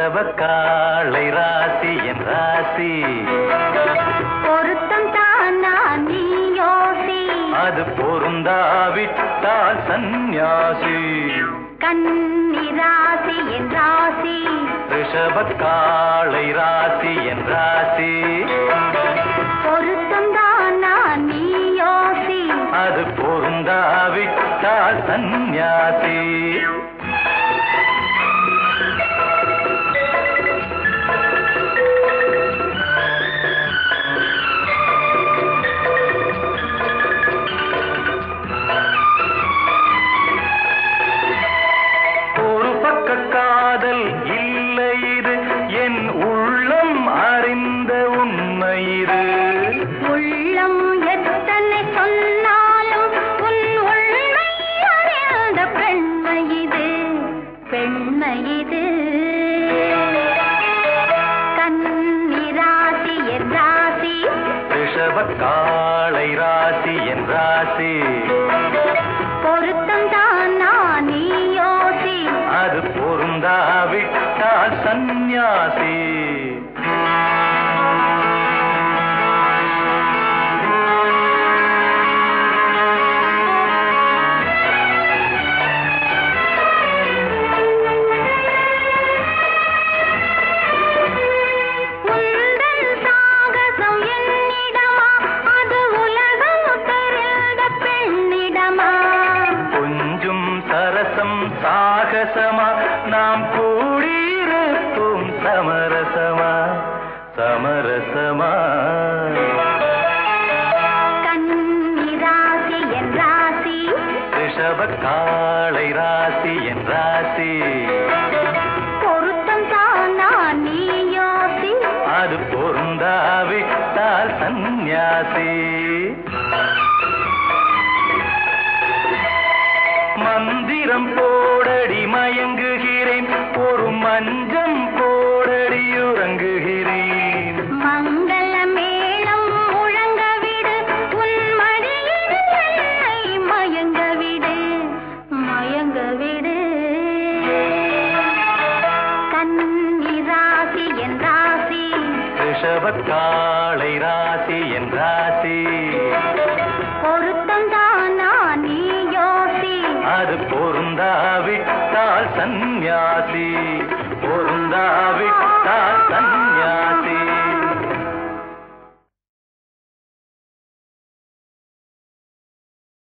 ரிஷப காளை ராசி என் ராசி பொருத்தம் தானா நீ யோசி அது பொருந்தாவிட்டால் சந்நியாசி கன்னி ராசி என் ராசி ரிஷப காளை ராசி என் ராசி பொருத்தம் தானா நீ யோசி அது பொருந்தாவிட்டால் சந்நியாசி ஒரு பக்க காதல் இல்லை இது என் உள்ளம் அறிந்த உண்மை இது உள்ளம் எத்தனை சொன்னாலும் உன் உண்மை அறிந்த பெண்மை இது பெண்மை இது கன்னி ராசி என் ராசி ரிஷப காளை ராசி என் ராசி பொருத்தம் தானா நீ யோசி அது பொருந்தாவிட்டால் சந்நியாசி உந்தன் சாகசம் என்னிடமா அது உலகம் தெரிந்த பெண்ணிடமா கொஞ்சம் சரசம் சாகசமா நாம் கூடியிருப்போம் சமரசமா சமரசமா கன்னி ராசி என் ராசி ரிஷப காளை ராசி என் ராசி பொருத்தம் தானா நீ யோசி அது பொருந்தாவிட்டால் சந்நியாசி மந்திரம் போடடி மயங்குகிறேன் ஒரு மஞ்சம் போடடி உறங்குகிறேன் மங்கள மேளம் முழங்க விடு உன் மடியில் என்னை மயங்க விடு மயங்க விடு கன்னி ராசி என் ராசி ரிஷப காளை ராசி என் ராசி பொருத்தம் தானா நீ யோசி அது பொருந்தாவிட்டால் சந்நியாசி பொருந்தாவிட்டால் சந்நியாசி